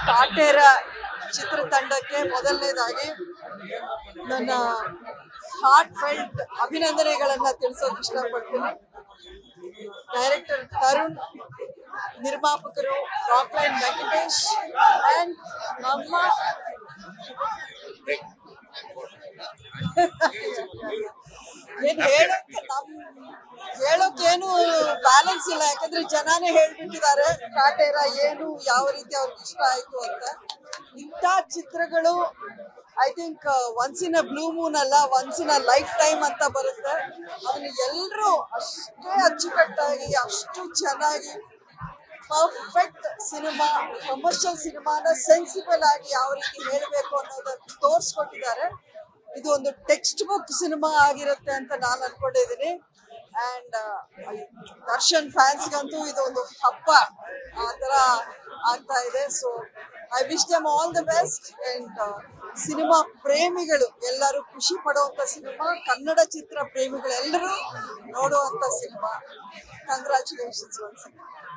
ಕಾಟೇರ ಚಿತ್ರತಂಡಕ್ಕೆ ಮೊದಲನೇದಾಗಿ ನನ್ನ heart felt ಅಭಿನಂದನೆಗಳನ್ನ ತಿಳಿಸೋಕೆ ಇಷ್ಟಪಡ್ತೀನಿ ಡೈರೆಕ್ಟರ್ ತರುಣ್ ನಿರ್ಮಾಪಕರು ರಾಕ್ಲೈನ್ ವೆಂಕಟೇಶ್ ಅಂಡ್ ನಮ್ಮ ಏನ್ ಹೇಳೋಕೆ ನಮ್ ಹೇಳೋಕೇನು ಬ್ಯಾಲೆನ್ಸ್ ಇಲ್ಲ ಯಾಕಂದ್ರೆ ಜನಾನೇ ಹೇಳ್ಬಿಟ್ಟಿದ್ದಾರೆ ಕಾಟೇರ ಏನು ಯಾವ ರೀತಿ ಅವ್ರಿಗೆ ಇಷ್ಟ ಆಯ್ತು ಅಂತ ಇಂಥ ಚಿತ್ರಗಳು I think once in a blue moon ಅಲ್ಲ once in a lifetime ಅಂತ ಬರುತ್ತೆ ಅದನ್ನ ಎಲ್ಲರೂ ಅಷ್ಟೇ ಅಚ್ಚುಕಟ್ಟಾಗಿ ಅಷ್ಟು ಚೆನ್ನಾಗಿ ಪರ್ಫೆಕ್ಟ್ ಸಿನಿಮಾ ಕಮರ್ಷಿಯಲ್ ಸಿನಿಮಾನ ಸೆನ್ಸಿಬಲ್ ಆಗಿ ಯಾವ ರೀತಿ ಹೇಳಬೇಕು ಅನ್ನೋದನ್ನ ತೋರಿಸ್ಕೊಟ್ಟಿದ್ದಾರೆ ಇದು ಒಂದು ಟೆಕ್ಸ್ಟ್ ಬುಕ್ ಸಿನಿಮಾ ಆಗಿರುತ್ತೆ ಅಂತ ನಾನು ಅನ್ಕೊಂಡಿದ್ದೀನಿ ಅಂಡ್ ದರ್ಶನ್ ಫ್ಯಾನ್ಸ್ಗಂತೂ ಇದು ಒಂದು ಹಬ್ಬ ಆ ಥರ ಆಗ್ತಾ ಇದೆ so I wish them all the best and cinema ಪ್ರೇಮಿಗಳು ಎಲ್ಲರೂ ಖುಷಿ ಪಡುವಂತ ಸಿನಿಮಾ ಕನ್ನಡ ಚಿತ್ರ ಪ್ರೇಮಿಗಳು ಎಲ್ಲರೂ ನೋಡುವಂತ ಸಿನಿಮಾ ಕಂಗ್ರ್ಯಾಚುಲೇಷನ್ಸ್ ಒನ್ಸ್